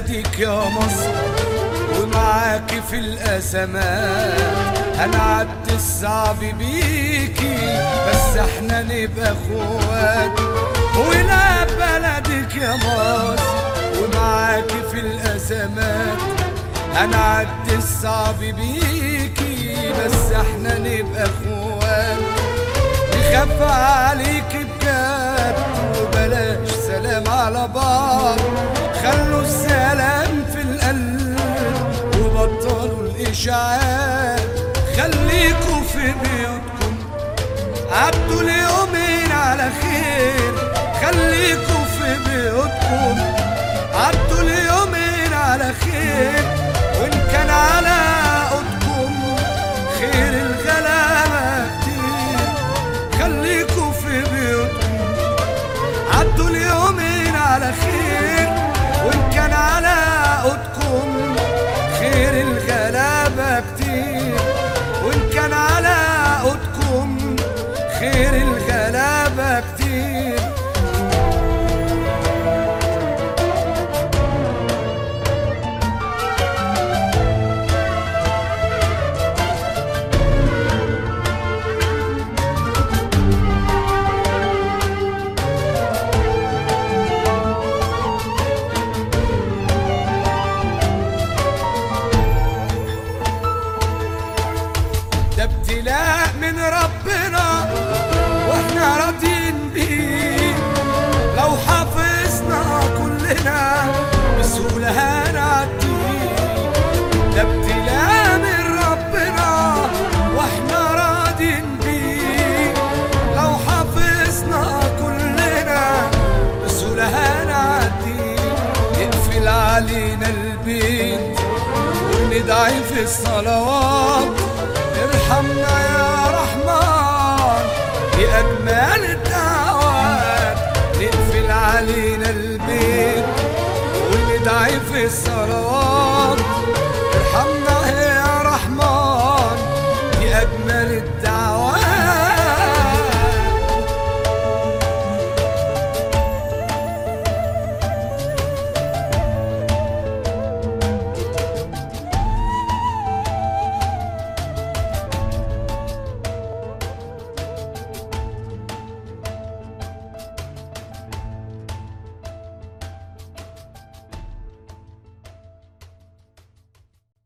بلدك يا مصر ومعاكي في الأزمات هنعدي الصعب بيكي بس احنا نبقى اخوات ولا بلدك يا مصر ومعاكي في الأزمات هنعدي الصعب بيكي بس احنا نبقى اخوات نخاف عليك بجد وبلاش سلام على بعض خلوا السلام في القلب وبطلوا الإشاعات خليكوا في بيوتكم عدوا اليومين على خير خليكوا في بيوتكم عدوا اليومين على خير وإن كان على قدكم خير الغلابة كتير خليكوا في بيوتكم عدوا اليومين على خير وإن كان على قدكم خير الغلابة كتير وإن كان على قدكم خير الغلابة كتير ده ابتلاء من ربنا واحنا راضيين بيه لو حافظنا كلنا بسهولة هنعديه ده ابتلاء من ربنا واحنا راضيين بيه لو حافظنا كلنا بسهولة هنعديه يقفل علينا البيت وندعي في الصلوات